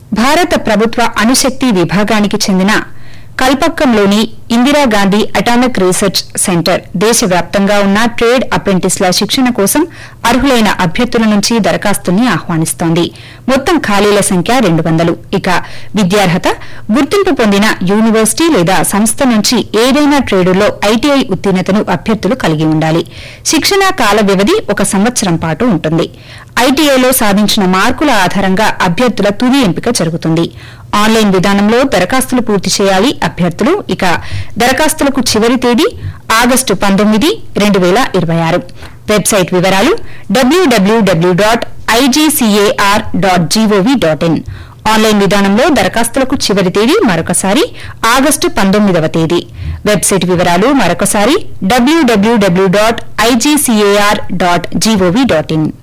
భారత ప్రభుత్వ అణుశక్తి విభాగానికి చెందిన కల్పక్కంలోని ఇందిరాగాంధీ అటామిక్ రీసెర్చ్ సెంటర్ దేశవ్యాప్తంగా ఉన్న ట్రేడ్ అప్రెంటిస్ల శిక్షణ కోసం అర్హులైన అభ్యర్థుల నుంచి దరఖాస్తుల్ని ఆహ్వానిస్తోంది మొత్తం ఖాళీల సంఖ్య రెండు వందలు ఇక విద్యార్హత గుర్తింపు పొందిన యూనివర్సిటీ లేదా సంస్థ నుంచి ఏదైనా ట్రేడులో ఐటీఐ ఉత్తీర్ణతను అభ్యర్థులు కలిగి ఉండాలి శిక్షణ కాల వ్యవధి ఒక సంవత్సరం పాటు ఉంటుంది ఐటీఐలో సాధించిన మార్కుల ఆధారంగా అభ్యర్థుల తుది ఎంపిక జరుగుతుంది ఆన్లైన్ విధానంలో దరఖాస్తులు పూర్తి చేయాలి అభ్యర్థులు ఇక దరఖాస్తులకు చివరి తేదీ ఆగస్టు పంతొమ్మిది రెండు వేల ఇరవై ఆరు వెబ్సైట్ వివరాలు WWW dot IGCAR dot GOV dot in online విధానంలో దరఖాస్తులకు చివరి తేదీ మరొకసారి ఆగస్టు పంతొమ్మిదవ తేదీ వెబ్సైట్ వివరాలు మరొకసారి WWW dot IGCAR dot GOV dot in